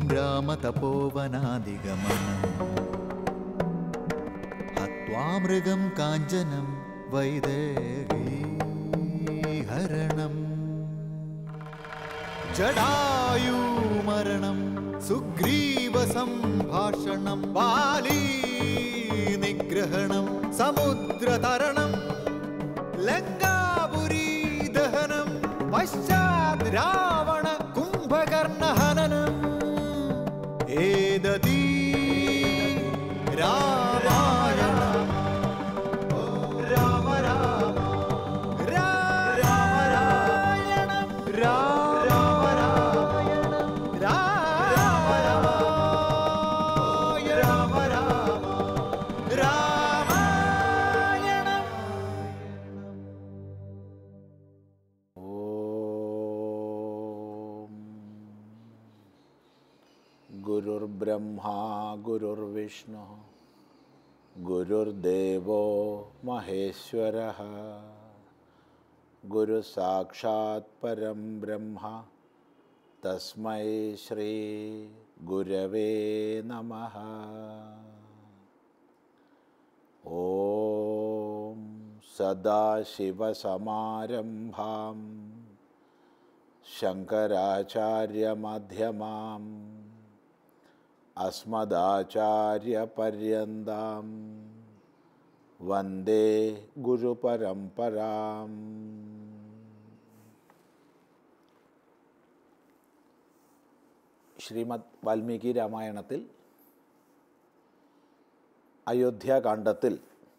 രാമതപോവനാദിഗമനം ഹത്വാ മൃഗം കാഞ്ചനം വൈദേഹീഹരണം ജടായൂമരണം സുഗ്രീവ സംഭാഷണം ബാലീ നിഗ്രഹണം സമുദ്രതരണം ലങ്കാപുരീ ദഹനം പശ്ചാത് രാവണ കുംഭകർണഹനനം ഏതീ രാമായണം രാമ രാമ രാമായണം രാമ രാമായണം രാമ രാമ രാമ രാമായണം ഓം ഗുരുർബ്രഹ്മാ ഗുരുർവിഷ്ണു ഗുരുർദേവോ മഹേശ്വര ഗുരു സാക്ഷാത് പരം ബ്രഹ്മ തസ്മൈ ശ്രീ ഗുരവേ നമ ഓം സദാശിവസമാരംഭാം ശങ്കരാചാര്യമധ്യമാം അസ്മദാചാര്യപര്യന്താം വന്ദേ ഗുരുപരമ്പരാം ശ്രീമദ് വാൽമീകി രാമായണത്തിൽ അയോധ്യാകാന്ഡത്തിൽ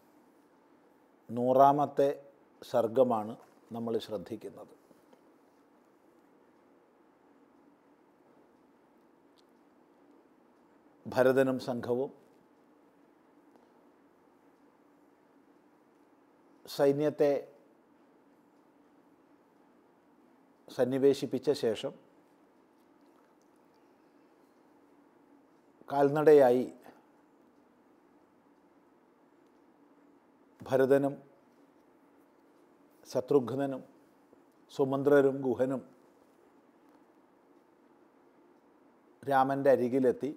നൂറാമത്തെ സർഗമാണ് നമ്മൾ ശ്രദ്ധിക്കുന്നത് ഭരതനും സംഘവും സൈന്യത്തെ സന്നിവേശിപ്പിച്ച ശേഷം കാൽനടയായി ഭരതനും ശത്രുഘ്നനും സുമന്ത്രരും ഗുഹനും രാമൻ്റെ അരികിലെത്തി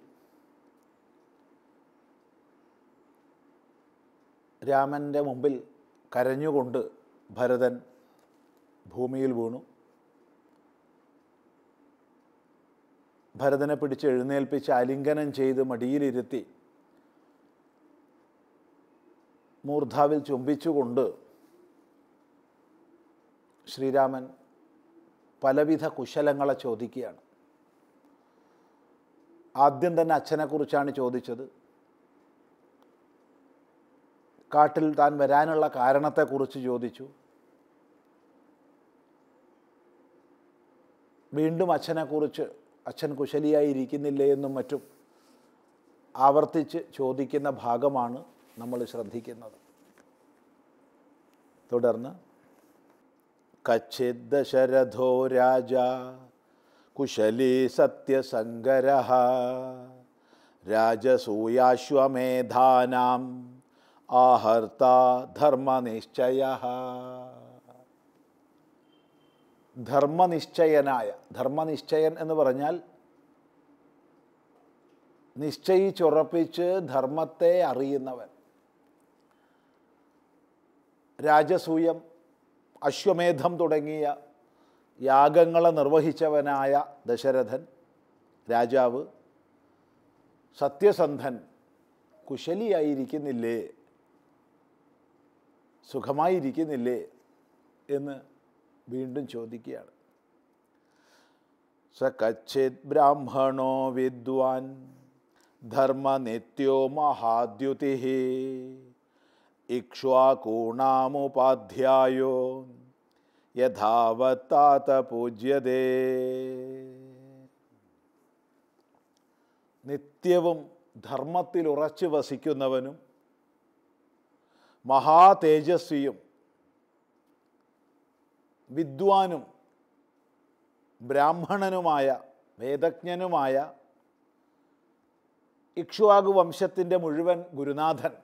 രാമൻ്റെ മുമ്പിൽ കരഞ്ഞുകൊണ്ട് ഭരതൻ ഭൂമിയിൽ വീണു ഭരതനെ പിടിച്ച് എഴുന്നേൽപ്പിച്ച് ആലിംഗനം ചെയ്ത് മടിയിലിരുത്തി മൂർധാവിൽ ചുംബിച്ചുകൊണ്ട് ശ്രീരാമൻ പലവിധ കുശലങ്ങളെ ചോദിക്കുകയാണ് ആദ്യം തന്നെ അച്ഛനെക്കുറിച്ചാണ് ചോദിച്ചത് കാട്ടിൽ താൻ വരാനുള്ള കാരണത്തെക്കുറിച്ച് ചോദിച്ചു വീണ്ടും അച്ഛനെക്കുറിച്ച് അച്ഛൻ കുശലിയായിരിക്കുന്നില്ലേ എന്നും മറ്റും ആവർത്തിച്ച് ചോദിക്കുന്ന ഭാഗമാണ് നമ്മൾ ശ്രദ്ധിക്കുന്നത് തുടർന്ന് കച്ചിത് ദശരഥോ രാജ കുശലീ സത്യസങ്കര രാജസൂയാശ്വമേധാനാം ആഹർത്ത ധർമ്മനിശ്ചയ ധർമ്മനിശ്ചയനായ ധർമ്മനിശ്ചയൻ എന്ന് പറഞ്ഞാൽ നിശ്ചയിച്ചുറപ്പിച്ച് ധർമ്മത്തെ അറിയുന്നവൻ രാജസൂയം അശ്വമേധം തുടങ്ങിയ യാഗങ്ങളെ നിർവഹിച്ചവനായ ദശരഥൻ രാജാവ് സത്യസന്ധൻ കുശലിയായിരിക്കുന്നില്ലേ സുഖമായിരിക്കുന്നില്ലേ എന്ന് വീണ്ടും ചോദിക്കുകയാണ് സ കച്ചിത് ബ്രാഹ്മണോ വിദ്വാൻ ധർമ്മനിത്യോ മഹാദ്യുതി ഇക്ഷ്വാകൂണാമുപാധ്യായോ യഥാവത്താത പൂജ്യതേ നിത്യവും ധർമ്മത്തിൽ ഉറച്ചു വസിക്കുന്നവനും മഹാതേജസ്വിയും വിദ്വാനും ബ്രാഹ്മണനുമായ വേദജ്ഞനുമായ ഇക്ഷ്വാകു വംശത്തിൻ്റെ മുഴുവൻ ഗുരുനാഥൻ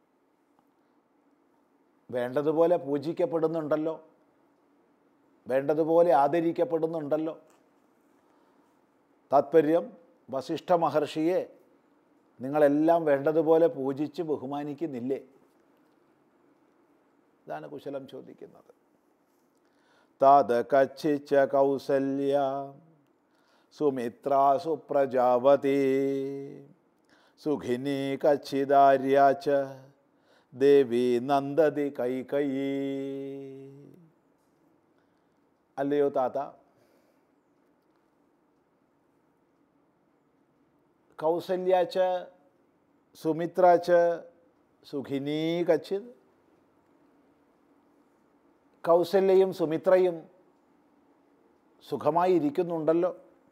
വേണ്ടതുപോലെ പൂജിക്കപ്പെടുന്നുണ്ടല്ലോ വേണ്ടതുപോലെ ആദരിക്കപ്പെടുന്നുണ്ടല്ലോ താത്പര്യം വസിഷ്ഠ മഹർഷിയെ നിങ്ങളെല്ലാം വേണ്ടതുപോലെ പൂജിച്ച് ബഹുമാനിക്കുന്നില്ലേ ഇതാണ് കുശലം ചോദിക്കുന്നത് തത് കച്ചിച്ച കൗസല്യ സുമിത്ര സുപ്രജാവതി സുഖിനി കച്ചിദാര്യാച്ച ദേവി നന്ദതി കൈകയീ അല്ലയോ താത്ത കൗസല്യാച്ച സുമിത്രാച്ച സുഖിനീ കച്ചിത് കൗസല്യയും സുമിത്രയും സുഖമായി ഇരിക്കുന്നുണ്ടല്ലോ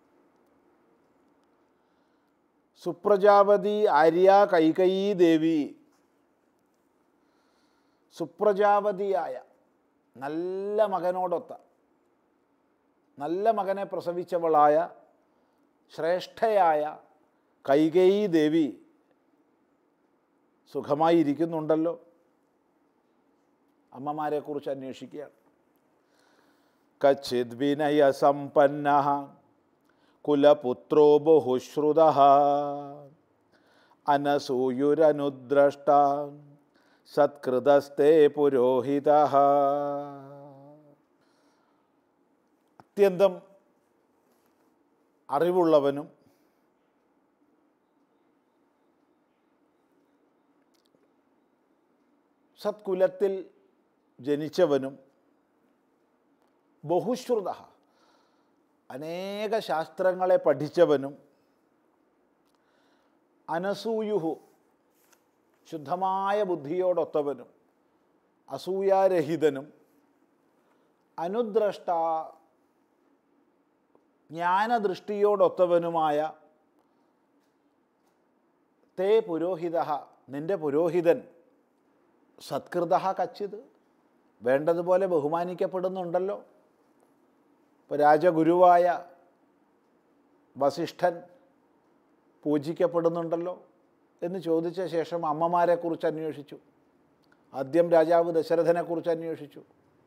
സുപ്രജാപതി ആര്യ കൈകയീ ദേവി സുപ്രജാപതിയായ നല്ല മകനോടൊത്ത നല്ല മകനെ പ്രസവിച്ചവളായ ശ്രേഷ്ഠയായ കൈകേയി ദേവി സുഖമായി ഇരിക്കുന്നുണ്ടല്ലോ അമ്മമാരെക്കുറിച്ച് അന്വേഷിക്കുകയാണ് കച്ചിത് വിനയസമ്പന്ന കുലപുത്രോ ബഹുശ്രുത അനസൂയുരനുദ്രഷ്ട സത്കൃതസ്തേ പുരോഹിത അത്യന്തം അറിവുള്ളവനും സത്കുലത്തിൽ ജനിച്ചവനും ബഹുശ്രുത അനേക ശാസ്ത്രങ്ങളെ പഠിച്ചവനും അനസൂയുഹു ശുദ്ധമായ ബുദ്ധിയോടൊത്തവനും അസൂയാരഹിതനും അനുദ്രഷ്ട ജ്ഞാനദൃഷ്ടിയോടൊത്തവനുമായ തേ പുരോഹിത നിന്റെ പുരോഹിതൻ സത്കൃത കച്ചിത് വേണ്ടതുപോലെ ബഹുമാനിക്കപ്പെടുന്നുണ്ടല്ലോ ഇപ്പോൾ രാജഗുരുവായ വസിഷ്ഠൻ പൂജിക്കപ്പെടുന്നുണ്ടല്ലോ എന്ന് ചോദിച്ച ശേഷം അമ്മമാരെക്കുറിച്ച് അന്വേഷിച്ചു ആദ്യം രാജാവ് ദശരഥനെക്കുറിച്ച് അന്വേഷിച്ചു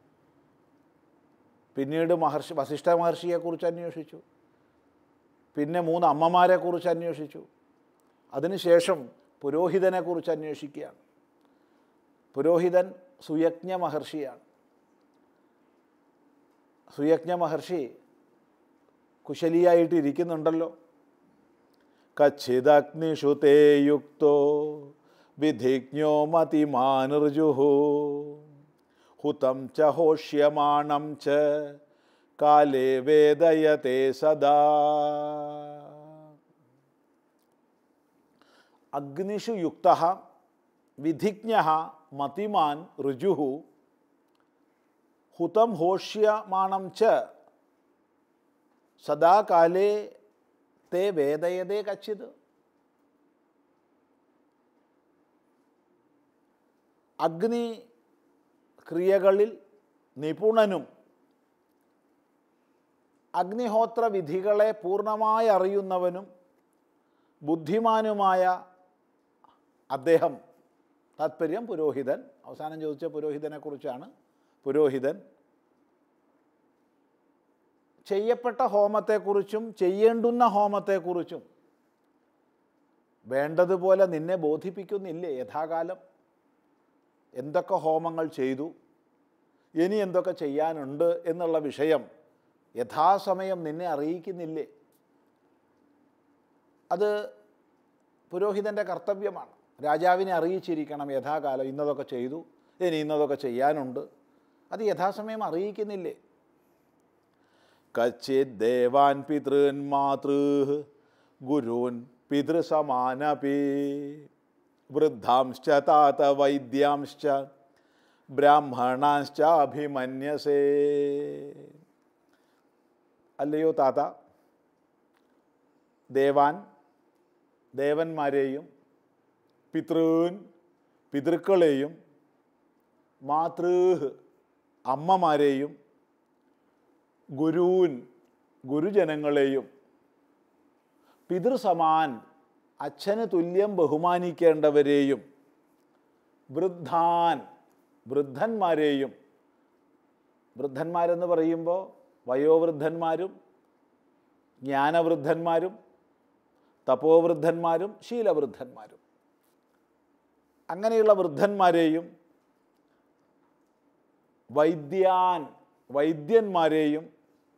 പിന്നീട് മഹർഷി വസിഷ്ഠ മഹർഷിയെക്കുറിച്ച് അന്വേഷിച്ചു പിന്നെ മൂന്ന് അമ്മമാരെക്കുറിച്ച് അന്വേഷിച്ചു അതിനുശേഷം പുരോഹിതനെക്കുറിച്ച് അന്വേഷിക്കുകയാണ് പുരോഹിതൻ സുയജ്ഞ മഹർഷിയാണ് സുയജ്ഞ മഹർഷി കുശലിയായിട്ട് ഇരിക്കുന്നുണ്ടല്ലോ കച്ചിദഗ്നിഷു തേ യുക്തോ വിധിജ്ഞോ മതിമാനർജുഹു ഹുതം ച ഹോഷ്യമാണം ച കാലേ വേദയത്തെ സദാ അഗ്നിഷു യുക്ത വിധിജ്ഞ മതിമാൻ ഋജു ഹുതം ഹോഷ്യമാണം ച സദാകാലേ തേ വേദയതേ കച്ചിത് അഗ്നി ക്രിയകളിൽ നിപുണനും അഗ്നിഹോത്ര വിധികളെ പൂർണ്ണമായി അറിയുന്നവനും ബുദ്ധിമാനുമായ അദ്ദേഹം താത്പര്യം പുരോഹിതൻ അവസാനം ചോദിച്ച പുരോഹിതനെക്കുറിച്ചാണ് പുരോഹിതൻ ചെയ്യപ്പെട്ട ഹോമത്തെക്കുറിച്ചും ചെയ്യേണ്ടുന്ന ഹോമത്തെക്കുറിച്ചും വേണ്ടതുപോലെ നിന്നെ ബോധിപ്പിക്കുന്നില്ലേ യഥാകാലം എന്തൊക്കെ ഹോമങ്ങൾ ചെയ്തു ഇനി എന്തൊക്കെ ചെയ്യാനുണ്ട് എന്നുള്ള വിഷയം യഥാസമയം നിന്നെ അറിയിക്കുന്നില്ലേ അത് പുരോഹിതൻ്റെ കർത്തവ്യമാണ് രാജാവിനെ അറിയിച്ചിരിക്കണം യഥാകാലം ഇന്നതൊക്കെ ചെയ്തു ഇനി ഇന്നതൊക്കെ ചെയ്യാനുണ്ട് അത് യഥാസമയം അറിയിക്കുന്നില്ലേ കച്ചിത് ദേവാൻ പിതൃൻ മാതൃ ഗുരൂൻ പിതൃസമാനപി വൃദ്ധാംശ്ച താത വൈദ്യാംശ്ച ബ്രാഹ്മണാശ്ച അഭിമന്യസേ അല്ലയോ താത ദേവാൻ ദേവന്മാരെയും പിതൃൻ പിതൃക്കളെയും മാതൃഹ് അമ്മമാരെയും ഗുരൂൻ ഗുരുജനങ്ങളെയും പിതൃസമാൻ അച്ഛന് തുല്യം ബഹുമാനിക്കേണ്ടവരെയും വൃദ്ധാൻ വൃദ്ധന്മാരെയും വൃദ്ധന്മാരെന്ന് പറയുമ്പോൾ വയോവൃദ്ധന്മാരും ജ്ഞാനവൃദ്ധന്മാരും തപോവൃദ്ധന്മാരും ശീലവൃദ്ധന്മാരും അങ്ങനെയുള്ള വൃദ്ധന്മാരെയും വൈദ്യാൻ വൈദ്യന്മാരെയും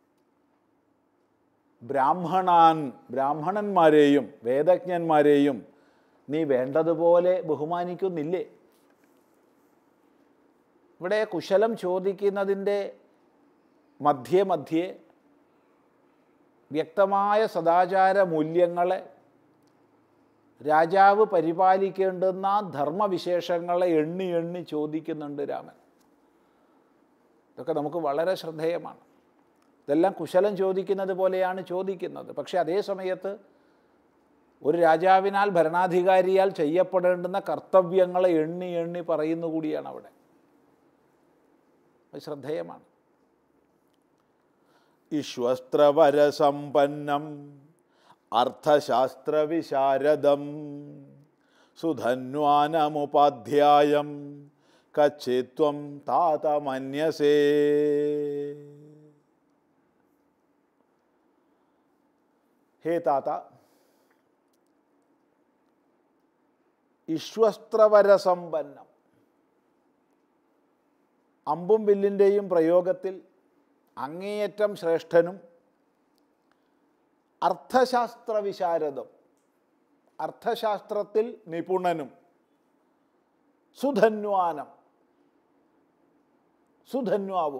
ബ്രാഹ്മണാൻ ബ്രാഹ്മണന്മാരെയും വേദജ്ഞന്മാരെയും നീ വേണ്ടതുപോലെ ബഹുമാനിക്കുന്നില്ലേ ഇവിടെ കുശലം ചോദിക്കുന്നതിൻ്റെ മധ്യേ മധ്യേ വ്യക്തമായ സദാചാര മൂല്യങ്ങളെ രാജാവ് പരിപാലിക്കേണ്ടുന്ന ധർമ്മവിശേഷങ്ങളെ എണ്ണി എണ്ണി ചോദിക്കുന്നുണ്ട് രാമൻ ഇതൊക്കെ നമുക്ക് വളരെ ശ്രദ്ധേയമാണ് ഇതെല്ലാം കുശലം ചോദിക്കുന്നത് പോലെയാണ് ചോദിക്കുന്നത് പക്ഷേ അതേ സമയത്ത് ഒരു രാജാവിനാൽ ഭരണാധികാരിയാൽ ചെയ്യപ്പെടേണ്ടുന്ന കർത്തവ്യങ്ങളെ എണ്ണി എണ്ണി പറയുന്നു കൂടിയാണ് അവിടെ അത് ശ്രദ്ധേയമാണ് ഇശ്വസ്ത്രവരസമ്പന്നം അർത്ഥശാസ്ത്രവിശാരദം സുധന്വാനമുപാധ്യായം കച്ചിത്വം താത മന്യസേ ഹേ താത ഇശ്വസ്ത്രവരസമ്പന്നം അമ്പും വില്ലിൻ്റെയും പ്രയോഗത്തിൽ അങ്ങേയറ്റം ശ്രേഷ്ഠനും അർത്ഥശാസ്ത്ര വിശാരദം അർത്ഥശാസ്ത്രത്തിൽ നിപുണനും സുധന്വാനം സുധന്വാവും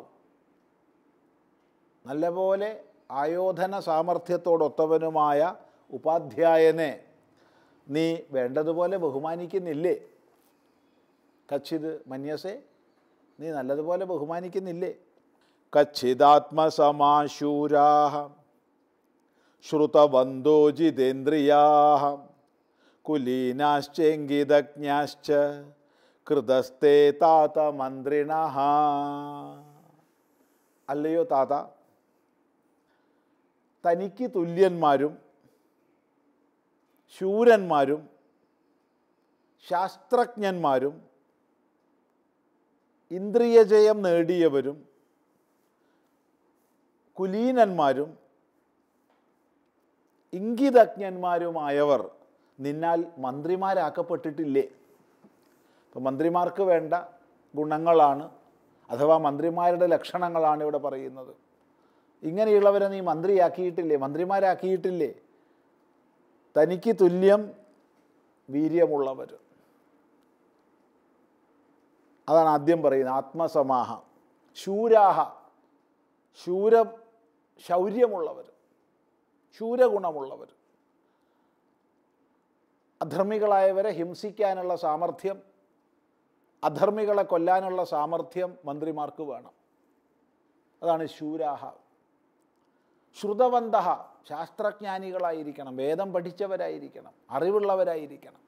നല്ലപോലെ ആയോധന സാമർഥ്യത്തോടൊത്തവനുമായ ഉപാധ്യായനെ നീ വേണ്ടതുപോലെ ബഹുമാനിക്കുന്നില്ലേ കച്ചിത് മന്യസേ നീ നല്ലതുപോലെ ബഹുമാനിക്കുന്നില്ലേ കച്ചിദാത്മസമാശൂരാ ശ്രുതവന്തോ ജിതേന്ദ്രിയാ കുലീനാശ്ചേങ്കിതജ്ഞാശ്ച കൃതസ്തേ താത മന്ത്രിണ അല്ലയോ താത തനിക്ക് തുല്യന്മാരും ശൂരന്മാരും ശാസ്ത്രജ്ഞന്മാരും ഇന്ദ്രിയജയം നേടിയവരും കുലീനന്മാരും ഇംഗിതജ്ഞന്മാരുമായവർ നിന്നാൽ മന്ത്രിമാരാക്കപ്പെട്ടിട്ടില്ലേ ഇപ്പം മന്ത്രിമാർക്ക് വേണ്ട ഗുണങ്ങളാണ് അഥവാ മന്ത്രിമാരുടെ ലക്ഷണങ്ങളാണ് ഇവിടെ പറയുന്നത് ഇങ്ങനെയുള്ളവരെ നീ മന്ത്രിയാക്കിയിട്ടില്ലേ മന്ത്രിമാരാക്കിയിട്ടില്ലേ തനിക്ക് തുല്യം വീര്യമുള്ളവർ അതാണ് ആദ്യം പറയുന്നത് ആത്മസമാഹ ശൂരാഹ ശൂര ശൗര്യമുള്ളവർ ശൂരഗുണമുള്ളവർ അധർമ്മികളായവരെ ഹിംസിക്കാനുള്ള സാമർഥ്യം അധർമ്മികളെ കൊല്ലാനുള്ള സാമർഥ്യം മന്ത്രിമാർക്ക് വേണം അതാണ് ശൂരാഹ ശ്രുതവന്ത ശാസ്ത്രജ്ഞാനികളായിരിക്കണം വേദം പഠിച്ചവരായിരിക്കണം അറിവുള്ളവരായിരിക്കണം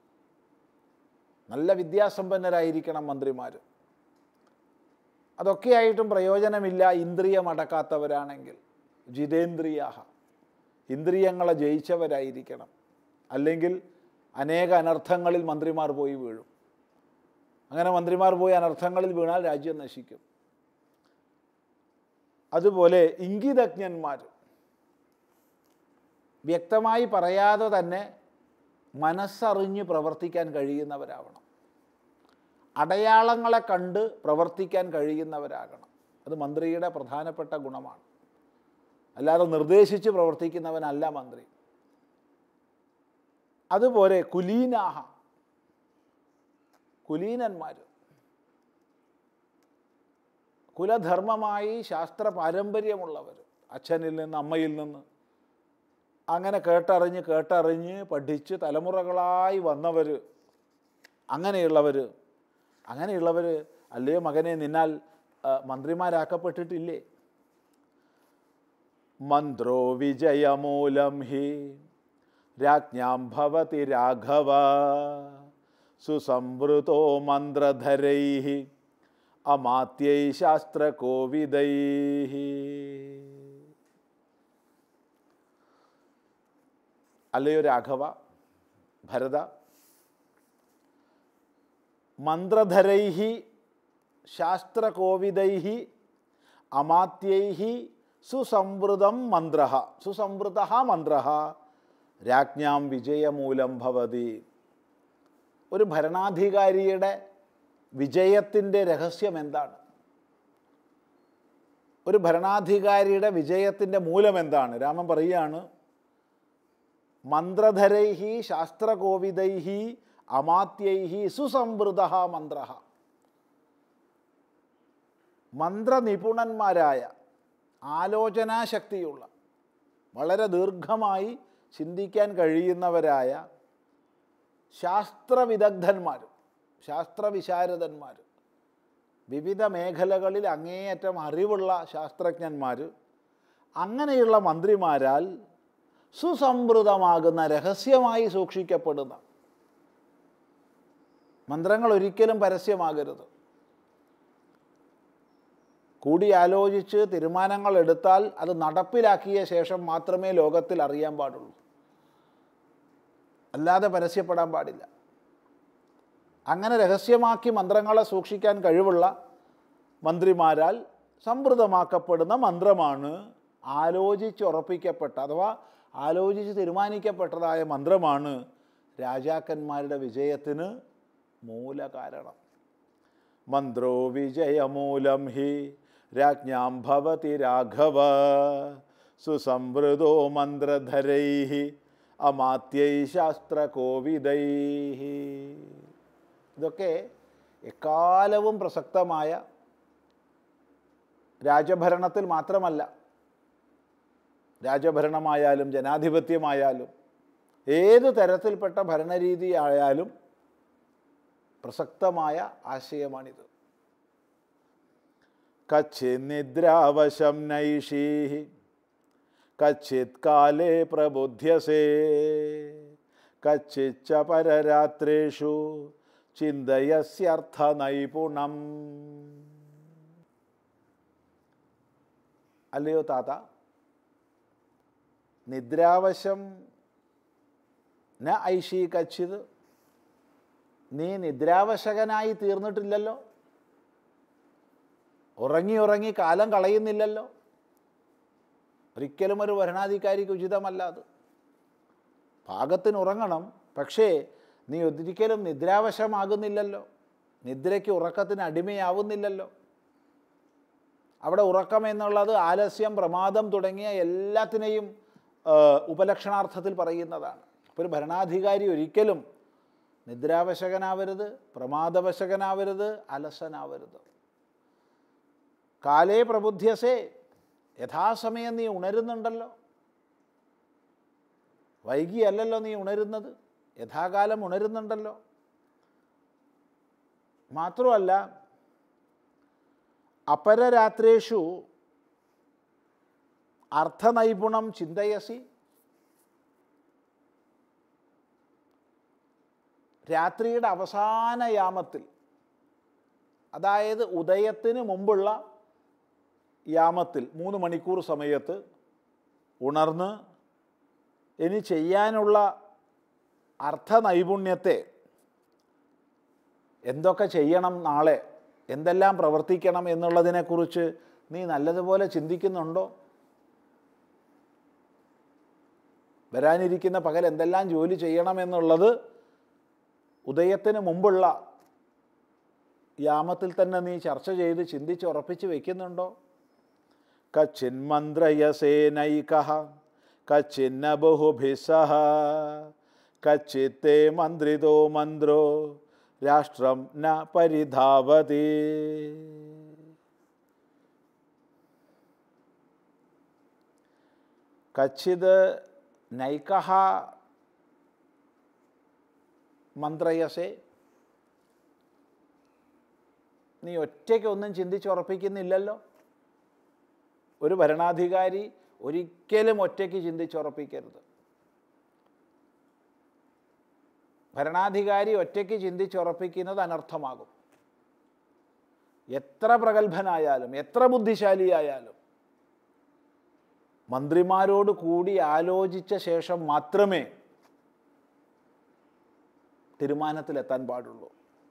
നല്ല വിദ്യാസമ്പന്നരായിരിക്കണം മന്ത്രിമാർ അതൊക്കെയായിട്ടും പ്രയോജനമില്ല ഇന്ദ്രിയമടക്കാത്തവരാണെങ്കിൽ ജിതേന്ദ്രിയാഹ ഇന്ദ്രിയങ്ങളെ ജയിച്ചവരായിരിക്കണം അല്ലെങ്കിൽ അനേക അനർത്ഥങ്ങളിൽ മന്ത്രിമാർ പോയി വീഴും അങ്ങനെ മന്ത്രിമാർ പോയി അനർത്ഥങ്ങളിൽ വീണാൽ രാജ്യം നശിക്കും അതുപോലെ ഇംഗിതജ്ഞന്മാർ വ്യക്തമായി പറയാതെ തന്നെ മനസ്സറിഞ്ഞ് പ്രവർത്തിക്കാൻ കഴിയുന്നവരാവണം അടയാളങ്ങളെ കണ്ട് പ്രവർത്തിക്കാൻ കഴിയുന്നവരാകണം അത് മന്ത്രിയുടെ പ്രധാനപ്പെട്ട ഗുണമാണ് അല്ലാതെ നിർദ്ദേശിച്ച് പ്രവർത്തിക്കുന്നവനല്ല മന്ത്രി അതുപോലെ കുലീനാഹ കുലീനന്മാർ കുലധർമ്മമായി ശാസ്ത്ര പാരമ്പര്യമുള്ളവർ അച്ഛനിൽ നിന്ന് അമ്മയിൽ നിന്ന് അങ്ങനെ കേട്ടറിഞ്ഞ് കേട്ടറിഞ്ഞ് പഠിച്ച് തലമുറകളായി വന്നവർ അങ്ങനെയുള്ളവർ അങ്ങനെയുള്ളവർ അല്ലയോ മകനെ നിന്നാൽ ആ, മന്ത്രിമാരാക്കപ്പെട്ടിട്ടില്ലേ മന്ത്രോ വിജയമൂലം ഹി രാജ്ഞാം ഭവതി രാഘവ സുസംവൃതോ മന്ത്രധരൈ അമാത്യൈ ശാസ്ത്രകോവിദൈ അല്ലയോ രാഘവ ഭരത മന്ത്രധരൈ ശാസ്ത്രകോവിദൈ അമാത്യൈ സുസംവൃതം മന്ത്ര സുസംവൃത മന്ത്ര രാജ്ഞാം വിജയമൂലം ഭവതി ഒരു ഭരണാധികാരിയുടെ വിജയത്തിൻ്റെ രഹസ്യം എന്താണ് ഒരു ഭരണാധികാരിയുടെ വിജയത്തിൻ്റെ മൂലം എന്താണ് രാമൻ പറയുകയാണ് മന്ത്രധരൈഹി ശാസ്ത്രകോവിദൈഹി അമാത്യൈഹി സുസംവൃത മന്ത്ര മന്ത്രനിപുണന്മാരായ ആലോചനാശക്തിയുള്ള വളരെ ദീർഘമായി ചിന്തിക്കാൻ കഴിയുന്നവരായ ശാസ്ത്രവിദഗ്ധന്മാരും ശാസ്ത്രവിശാരദന്മാരും വിവിധ മേഖലകളിൽ അങ്ങേയറ്റം അറിവുള്ള ശാസ്ത്രജ്ഞന്മാർ അങ്ങനെയുള്ള മന്ത്രിമാരാൽ സുസംവൃതമാകുന്ന രഹസ്യമായി സൂക്ഷിക്കപ്പെടുന്ന മന്ത്രങ്ങൾ ഒരിക്കലും പരസ്യമാകരുത് കൂടിയാലോചിച്ച് തീരുമാനങ്ങൾ എടുത്താൽ അത് നടപ്പിലാക്കിയ ശേഷം മാത്രമേ ലോകത്തിൽ അറിയാൻ പാടുള്ളൂ അല്ലാതെ പരസ്യപ്പെടാൻ പാടില്ല അങ്ങനെ രഹസ്യമാക്കി മന്ത്രങ്ങളെ സൂക്ഷിക്കാൻ കഴിവുള്ള മന്ത്രിമാരാൽ സംവൃതമാക്കപ്പെടുന്ന മന്ത്രമാണ് ആലോചിച്ചുറപ്പിക്കപ്പെട്ട അഥവാ ആലോചിച്ച് തീരുമാനിക്കപ്പെട്ടതായ മന്ത്രമാണ് രാജാക്കന്മാരുടെ വിജയത്തിന് മൂലകാരണം മന്ത്രോ വിജയമൂലം ഹി രാജ്ഞാം ഭവതി രാഘവ സുസംവൃതോ മന്ത്രധരൈ അമാത്യൈ ശാസ്ത്രകോവിദൈ ഇതൊക്കെ എക്കാലവും പ്രസക്തമായ രാജഭരണത്തിൽ മാത്രമല്ല രാജഭരണമായാലും ജനാധിപത്യമായാലും ഏത് തരത്തിൽപ്പെട്ട ഭരണരീതി ആയാലും പ്രസക്തമായ ആശയമാണിത് കച്ചിത് നിദ്രാവശം നൈഷീ കച്ചിത് കാലേ പ്രബുദ്ധ്യസേ കച്ചിച്ച പരരാത്രേഷു ചിന്തയസ്യർത്ഥ നൈപുണം അല്ലയോ താത നിദ്രാവശം ന ഐഷി കച്ചിത് നീ നിദ്രാവശകനായി തീർന്നിട്ടില്ലല്ലോ ഉറങ്ങി ഉറങ്ങി കാലം കളയുന്നില്ലല്ലോ ഒരിക്കലും ഒരു ഭരണാധികാരിക്ക് ഉചിതമല്ല അത് പാകത്തിന് ഉറങ്ങണം പക്ഷേ നീ ഒരിക്കലും നിദ്രാവശമാകുന്നില്ലല്ലോ നിദ്രയ്ക്ക് ഉറക്കത്തിന് അടിമയാവുന്നില്ലല്ലോ അവിടെ ഉറക്കം എന്നുള്ളത് ആലസ്യം പ്രമാദം തുടങ്ങിയ എല്ലാത്തിനെയും ആ, ഉപലക്ഷണാർത്ഥത്തിൽ പറയുന്നതാണ് അപ്പോൾ ഒരു ഭരണാധികാരി ഒരിക്കലും നിദ്രാവശകനാവരുത് പ്രമാദവശകനാവരുത് അലസനാവരുത് കാലേ പ്രബുദ്ധ്യസേ യഥാസമയം നീ ഉണരുന്നുണ്ടല്ലോ വൈകിയല്ലല്ലോ നീ ഉണരുന്നത് യഥാകാലം ഉണരുന്നുണ്ടല്ലോ മാത്രമല്ല അപരരാത്രേഷു അർത്ഥനൈപുണം ചിന്തയസി രാത്രിയുടെ അവസാന യാമത്തിൽ അതായത് ഉദയത്തിന് മുമ്പുള്ള യാമത്തിൽ മൂന്ന് മണിക്കൂർ സമയത്ത് ഉണർന്ന് ഇനി ചെയ്യാനുള്ള അർത്ഥനൈപുണ്യത്തെ എന്തൊക്കെ ചെയ്യണം നാളെ എന്തെല്ലാം പ്രവർത്തിക്കണം എന്നുള്ളതിനെക്കുറിച്ച് നീ നല്ലതുപോലെ ചിന്തിക്കുന്നുണ്ടോ വരാനിരിക്കുന്ന പകൽ എന്തെല്ലാം ജോലി ചെയ്യണമെന്നുള്ളത് ഉദയത്തിന് മുമ്പുള്ള യാമത്തിൽ തന്നെ നീ ചർച്ച ചെയ്ത് ചിന്തിച്ച് ഉറപ്പിച്ച് വയ്ക്കുന്നുണ്ടോ കച്ചിന്മന്ത്രയസേനൈക കച്ചിന്ന ബഹുഭിസഹ കച്ചിത്തെ മന്ത്രിതോ മന്ത്രോ രാഷ്ട്രം ന പരിധാവതി കച്ചിത് നൈകഹ മന്ത്രയസേ നീ ഒറ്റയ്ക്ക് ഒന്നും ചിന്തിച്ചുറപ്പിക്കുന്നില്ലല്ലോ ഒരു ഭരണാധികാരി ഒരിക്കലും ഒറ്റയ്ക്ക് ചിന്തിച്ചുറപ്പിക്കരുത് ഭരണാധികാരി ഒറ്റയ്ക്ക് ചിന്തിച്ചുറപ്പിക്കുന്നത് അനർത്ഥമാകും എത്ര പ്രഗത്ഭനായാലും എത്ര ബുദ്ധിശാലിയായാലും മന്ത്രിമാരോട് കൂടി ആലോചിച്ച ശേഷം മാത്രമേ തീരുമാനത്തിലെത്താൻ പാടുള്ളൂ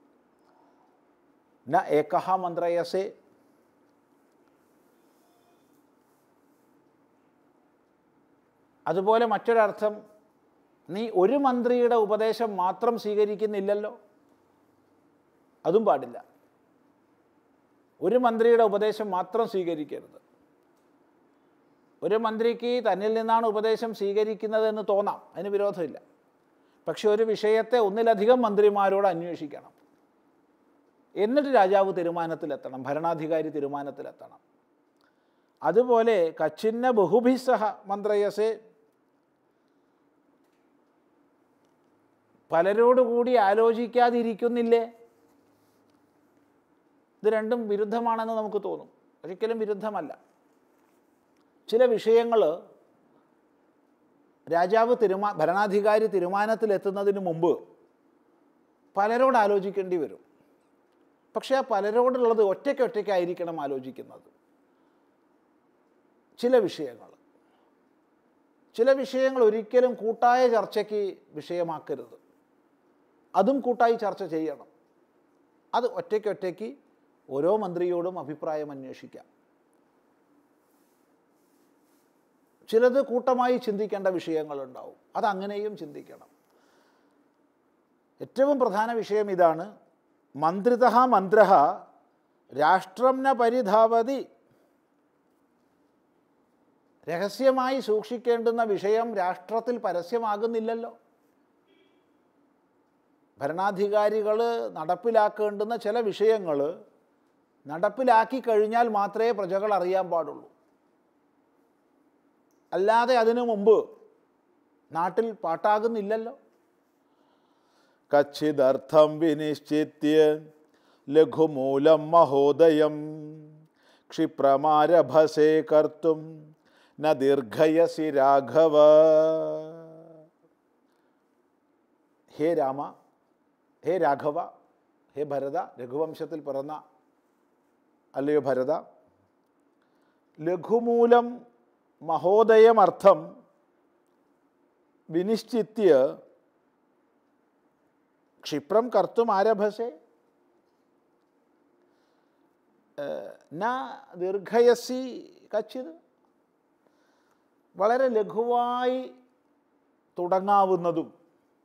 ന ഏകഹ മന്ത്രയസേ അതുപോലെ മറ്റൊരർത്ഥം നീ ഒരു മന്ത്രിയുടെ ഉപദേശം മാത്രം സ്വീകരിക്കുന്നില്ലല്ലോ അതും പാടില്ല ഒരു മന്ത്രിയുടെ ഉപദേശം മാത്രം സ്വീകരിക്കരുത് ഒരു മന്ത്രിക്ക് തന്നിൽ നിന്നാണ് ഉപദേശം സ്വീകരിക്കുന്നതെന്ന് തോന്നാം അതിന് വിരോധമില്ല പക്ഷെ ഒരു വിഷയത്തെ ഒന്നിലധികം മന്ത്രിമാരോട് അന്വേഷിക്കണം എന്നിട്ട് രാജാവ് തീരുമാനത്തിലെത്തണം ഭരണാധികാരി തീരുമാനത്തിലെത്തണം അതുപോലെ കച്ചിന്ന ബഹുഭിസഹ മന്ത്രയസേ പലരോടുകൂടി ആലോചിക്കാതിരിക്കുന്നില്ലേ ഇത് രണ്ടും വിരുദ്ധമാണെന്ന് നമുക്ക് തോന്നും ഒരിക്കലും വിരുദ്ധമല്ല ചില വിഷയങ്ങൾ രാജാവ് തീരുമാ ഭരണാധികാരി തീരുമാനത്തിലെത്തുന്നതിന് മുമ്പ് പലരോട് ആലോചിക്കേണ്ടി വരും പക്ഷേ ആ പലരോടുള്ളത് ഒറ്റയ്ക്ക് ഒറ്റയ്ക്കായിരിക്കണം ആലോചിക്കുന്നത് ചില വിഷയങ്ങൾ ചില വിഷയങ്ങൾ ഒരിക്കലും കൂട്ടായ ചർച്ചയ്ക്ക് വിഷയമാക്കരുത് അതും കൂട്ടായി ചർച്ച ചെയ്യണം അത് ഒറ്റയ്ക്ക് ഒറ്റയ്ക്ക് ഓരോ മന്ത്രിയോടും അഭിപ്രായം അന്വേഷിക്കാം ചിലത് കൂട്ടമായി ചിന്തിക്കേണ്ട വിഷയങ്ങളുണ്ടാവും അതങ്ങനെയും ചിന്തിക്കണം ഏറ്റവും പ്രധാന വിഷയം ഇതാണ് മന്ത്രിത മന്ത്ര രാഷ്ട്രം ന പരിധാവതി രഹസ്യമായി സൂക്ഷിക്കേണ്ടുന്ന വിഷയം രാഷ്ട്രത്തിൽ പരസ്യമാകുന്നില്ലല്ലോ ഭരണാധികാരികൾ നടപ്പിലാക്കേണ്ടുന്ന ചില വിഷയങ്ങൾ നടപ്പിലാക്കി കഴിഞ്ഞാൽ മാത്രമേ പ്രജകൾ അറിയാൻ പാടുള്ളൂ അല്ലാതെ അതിനു മുമ്പ് നാട്ടിൽ പാട്ടാകുന്നില്ലല്ലോ കച്ചിദർത്ഥം വിനിശ്ചിത്യ ലഘുമൂലം മഹോദയം ക്ഷിപ്രമാരഭസേ കർത്തും ന ദീർഘയസി രാഘവ ഹേ രാമ ഹേ രാഘവ ഹേ ഭരത രഘുവംശത്തിൽ പിറന്ന അല്ലയോ ഭരത ലഘുമൂലം മഹോദയമർത്ഥം വിനിശ്ചിത്യ ക്ഷിപ്രം കർത്തും ആരഭസേ ഏഹ്, ന ദീർഘയസി കച്ചിത് വളരെ ലഘുവായി തുടങ്ങാവുന്നതും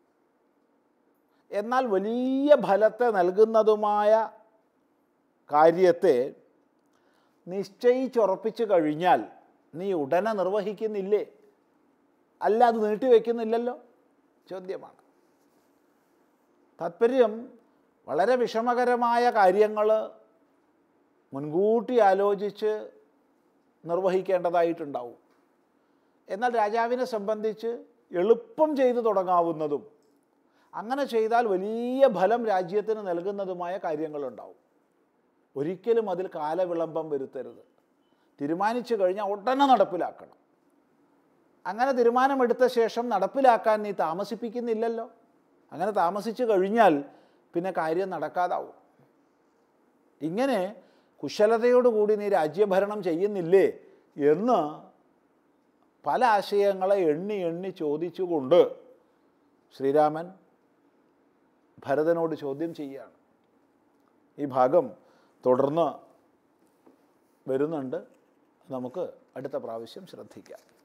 എന്നാൽ വലിയ ഫലത്തെ നൽകുന്നതുമായ കാര്യത്തെ നിശ്ചയിച്ചുറപ്പിച്ചു കഴിഞ്ഞാൽ നീ ഉടനെ നിർവഹിക്കുന്നില്ലേ അല്ല അത് നീട്ടിവെക്കുന്നില്ലല്ലോ ചോദ്യമാണ് താത്പര്യം വളരെ വിഷമകരമായ കാര്യങ്ങൾ മുൻകൂട്ടി ആലോചിച്ച് നിർവഹിക്കേണ്ടതായിട്ടുണ്ടാവും എന്നാൽ രാജാവിനെ സംബന്ധിച്ച് എളുപ്പം ചെയ്തു തുടങ്ങാവുന്നതും അങ്ങനെ ചെയ്താൽ വലിയ ഫലം രാജ്യത്തിന് നൽകുന്നതുമായ കാര്യങ്ങളുണ്ടാവും ഒരിക്കലും അതിൽ കാലവിളംബം വരുത്തരുത് തീരുമാനിച്ചു കഴിഞ്ഞാൽ ഉടനെ നടപ്പിലാക്കണം അങ്ങനെ തീരുമാനമെടുത്ത ശേഷം നടപ്പിലാക്കാൻ നീ താമസിപ്പിക്കുന്നില്ലല്ലോ അങ്ങനെ താമസിച്ചു കഴിഞ്ഞാൽ പിന്നെ കാര്യം നടക്കാതാവും ഇങ്ങനെ കുശലതയോടുകൂടി നീ രാജ്യഭരണം ചെയ്യുന്നില്ലേ എന്ന് പല ആശയങ്ങളെ എണ്ണി എണ്ണി ചോദിച്ചുകൊണ്ട് ശ്രീരാമൻ ഭരതനോട് ചോദ്യം ചെയ്യുകയാണ് ഈ ഭാഗം തുടർന്ന് വരുന്നുണ്ട് നമുക്ക് അടുത്ത പ്രാവശ്യം ശ്രദ്ധിക്കാം